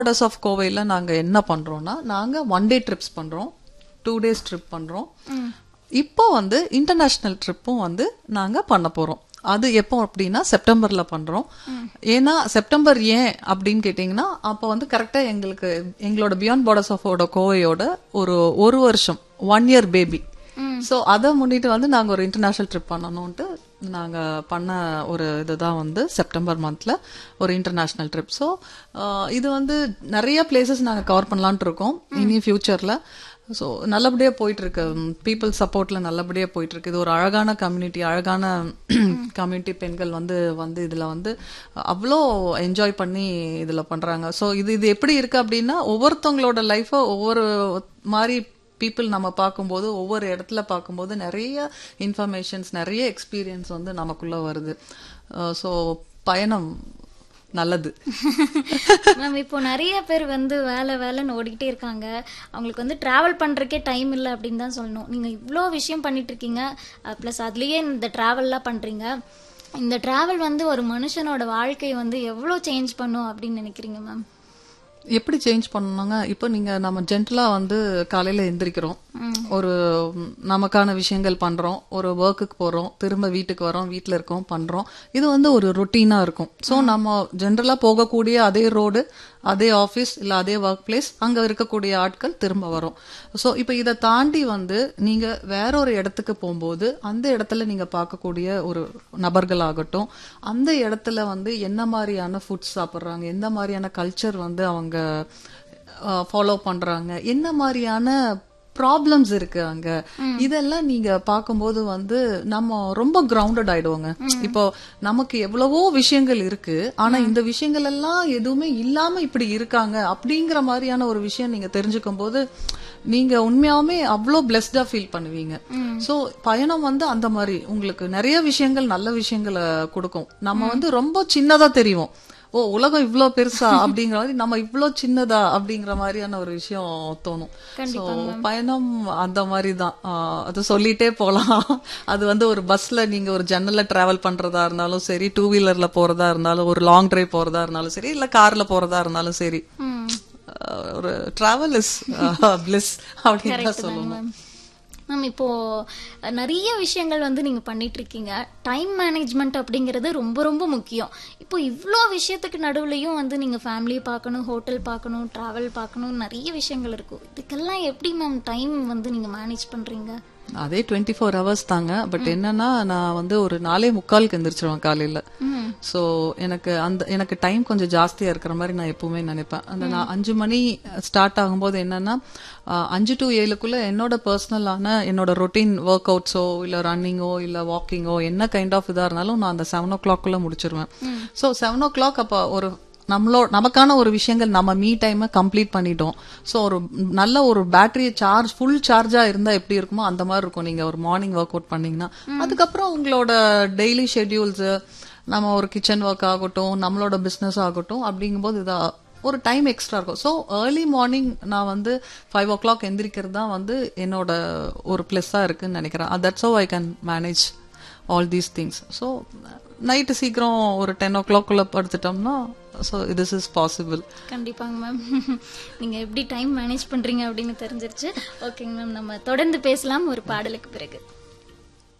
borders of கோவையில் நாங்கள் என்ன பண்ணுறோம்னா நாங்கள் ஒன் டே ட்ரிப்ஸ் பண்ணுறோம் டூ டேஸ் ட்ரிப் பண்ணுறோம் இப்போ வந்து இன்டர்நேஷ்னல் ட்ரிப்பும் வந்து நாங்கள் பண்ண போகிறோம் அது எப்போ அப்படின்னா செப்டம்பர்ல பண்றோம் ஏன்னா செப்டம்பர் ஏன் அப்படின்னு கேட்டிங்கன்னா அப்போ வந்து கரெக்டாக எங்களுக்கு எங்களோட பியாண்ட் பார்டர்ஸ் ஆஃப் கோவையோட ஒரு ஒரு வருஷம் ஒன் இயர் பேபி ஸோ அதை முன்னிட்டு வந்து நாங்கள் ஒரு இன்டர்நேஷ்னல் ட்ரிப் பண்ணணும்ட்டு நாங்கள் பண்ண ஒரு இதுதான் வந்து செப்டம்பர் மந்த்ல ஒரு இன்டர்நேஷ்னல் ட்ரிப் ஸோ இது வந்து நிறைய பிளேசஸ் நாங்கள் கவர் பண்ணலான்ட்டு இருக்கோம் இனி ஃபியூச்சரில் ஸோ நல்லபடியாக போயிட்டு இருக்கு பீப்புள் சப்போர்ட்ல நல்லபடியாக போயிட்டு இருக்கு இது ஒரு அழகான கம்யூனிட்டி அழகான கம்யூனிட்டி பெண்கள் வந்து வந்து இதுல வந்து அவ்வளோ என்ஜாய் பண்ணி இதுல பண்றாங்க ஸோ இது இது எப்படி இருக்கு அப்படின்னா ஒவ்வொருத்தவங்களோட லைஃபை ஒவ்வொரு மாதிரி பீப்புள் நம்ம பார்க்கும்போது ஒவ்வொரு இடத்துல பார்க்கும்போது நிறைய இன்ஃபர்மேஷன்ஸ் நிறைய எக்ஸ்பீரியன்ஸ் வந்து நமக்குள்ள வருது ஸோ பயணம் நல்லது மேம் இப்போ நிறைய பேர் வந்து வேலை வேலைன்னு ஓடிக்கிட்டே இருக்காங்க அவங்களுக்கு வந்து டிராவல் பண்றதுக்கே டைம் இல்லை அப்படின்னு தான் சொல்லணும் நீங்க இவ்வளோ விஷயம் பண்ணிட்டு இருக்கீங்க ப்ளஸ் அதுலயே இந்த டிராவல்லாம் பண்றீங்க இந்த டிராவல் வந்து ஒரு மனுஷனோட வாழ்க்கையை வந்து எவ்வளோ சேஞ்ச் பண்ணும் அப்படின்னு நினைக்கிறீங்க மேம் எப்படி சேஞ்ச் பண்ணணுங்க இப்போ நீங்க நம்ம ஜென்டலா வந்து காலையில எந்திரிக்கிறோம் ஒரு நமக்கான விஷயங்கள் பண்றோம் ஒரு ஒர்க்குக்கு போறோம் திரும்ப வீட்டுக்கு வரோம் வீட்டுல இருக்கோம் பண்றோம் இது வந்து ஒரு ரொட்டீனா இருக்கும் ஸோ நம்ம ஜென்ரலா போகக்கூடிய அதே ரோடு அதே ஆஃபீஸ் இல்ல அதே ஒர்க் பிளேஸ் அங்க இருக்கக்கூடிய ஆட்கள் திரும்ப வரும் ஸோ இப்போ இதை தாண்டி வந்து நீங்க வேற ஒரு இடத்துக்கு போகும்போது அந்த இடத்துல நீங்க பார்க்கக்கூடிய ஒரு நபர்கள் ஆகட்டும் அந்த இடத்துல வந்து என்ன மாதிரியான ஃபுட்ஸ் சாப்பிட்றாங்க எந்த மாதிரியான கல்ச்சர் வந்து அவங்க ஃபாலோ பண்றாங்க என்ன மாதிரியான ப்ராப்ளம்ஸ் இருக்கு அங்க இதெல்லாம் நீங்க பார்க்கும்போது வந்து நம்ம ரொம்ப கிரவுண்டட் ஆயிடுவோங்க இப்போ நமக்கு எவ்வளவோ விஷயங்கள் இருக்கு ஆனா இந்த விஷயங்கள் எல்லாம் எதுவுமே இல்லாம இப்படி இருக்காங்க அப்படிங்கிற மாதிரியான ஒரு விஷயம் நீங்க தெரிஞ்சுக்கும் போது நீங்க உண்மையாவுமே அவ்வளோ பிளெஸ்டா ஃபீல் பண்ணுவீங்க சோ பயணம் வந்து அந்த மாதிரி உங்களுக்கு நிறைய விஷயங்கள் நல்ல விஷயங்களை கொடுக்கும் நம்ம வந்து ரொம்ப சின்னதா தெரியும் ஓ உலகம் இவ்ளோ பெருசா அப்படிங்கிற மாதிரி நம்ம இவ்ளோ சின்னதா அப்படிங்கிற மாதிரியான ஒரு விஷயம் தோணும் ஸோ பயணம் அந்த மாதிரி தான் அது சொல்லிட்டே போலாம் அது வந்து ஒரு பஸ்ல நீங்க ஒரு ஜன்னல்ல டிராவல் பண்றதா இருந்தாலும் சரி டூ வீலர்ல போறதா இருந்தாலும் ஒரு லாங் டிரைவ் போறதா இருந்தாலும் சரி இல்ல கார்ல போறதா இருந்தாலும் சரி ஒரு டிராவல் இஸ் பிளிஸ் அப்படின்னு தான் சொல்லணும் மேம் இப்போ நிறைய விஷயங்கள் வந்து நீங்க பண்ணிட்டு இருக்கீங்க டைம் மேனேஜ்மெண்ட் அப்படிங்கிறது ரொம்ப ரொம்ப முக்கியம் இப்போ இவ்வளோ விஷயத்துக்கு நடுவுலையும் வந்து நீங்க ஃபேமிலி பார்க்கணும் ஹோட்டல் பார்க்கணும் டிராவல் பார்க்கணும் நிறைய விஷயங்கள் இருக்கும் இதுக்கெல்லாம் எப்படி மேம் டைம் வந்து நீங்க மேனேஜ் பண்றீங்க அதே டுவெண்ட்டி ஃபோர் ஹவர்ஸ் தாங்க பட் என்னன்னா நான் வந்து ஒரு நாலே முக்காலுக்கு எந்திரிச்சிருவேன் காலையில ஸோ எனக்கு அந்த எனக்கு டைம் கொஞ்சம் ஜாஸ்தியா இருக்கிற மாதிரி நான் எப்பவுமே நினைப்பேன் அந்த நான் அஞ்சு மணி ஸ்டார்ட் ஆகும்போது என்னன்னா அஞ்சு டு ஏழுக்குள்ள என்னோட பர்சனலான என்னோட ரொட்டீன் ஒர்க் அவுட்ஸோ இல்ல ரன்னிங்கோ இல்ல வாக்கிங்கோ என்ன கைண்ட் ஆஃப் இதா இருந்தாலும் நான் அந்த செவன் ஓ கிளாக்குள்ள முடிச்சிருவேன் ஸோ செவன் ஓ கிளாக் அப்போ ஒரு நம்மளோ நமக்கான ஒரு விஷயங்கள் நம்ம மீ டைமை கம்ப்ளீட் பண்ணிட்டோம் ஸோ ஒரு நல்ல ஒரு பேட்டரி சார்ஜ் ஃபுல் சார்ஜா இருந்தா எப்படி இருக்குமோ அந்த மாதிரி இருக்கும் நீங்க ஒரு மார்னிங் ஒர்க் அவுட் பண்ணீங்கன்னா அதுக்கப்புறம் உங்களோட டெய்லி ஷெட்யூல்ஸ் நம்ம ஒரு கிச்சன் ஒர்க் ஆகட்டும் நம்மளோட பிஸ்னஸ் ஆகட்டும் அப்படிங்கும்போது இதா ஒரு டைம் எக்ஸ்ட்ரா இருக்கும் ஸோ ஏர்லி மார்னிங் நான் வந்து ஃபைவ் ஓ கிளாக் எந்திரிக்கிறது தான் வந்து என்னோட ஒரு ப்ளஸ்ஸாக இருக்குன்னு நினைக்கிறேன் that's oh I can manage all these things so night சீக்கிரம் ஒரு டென் ஓ கிளாக்குள்ள படுத்துட்டோம்னா ஸோ திஸ் இஸ் பாசிபிள் கண்டிப்பாங்க மேம் நீங்க எப்படி டைம் மேனேஜ் பண்றீங்க அப்படின்னு தெரிஞ்சிருச்சு ஓகேங்க மேம் நம்ம தொடர்ந்து பேசலாம் ஒரு பாடலுக்கு பிறகு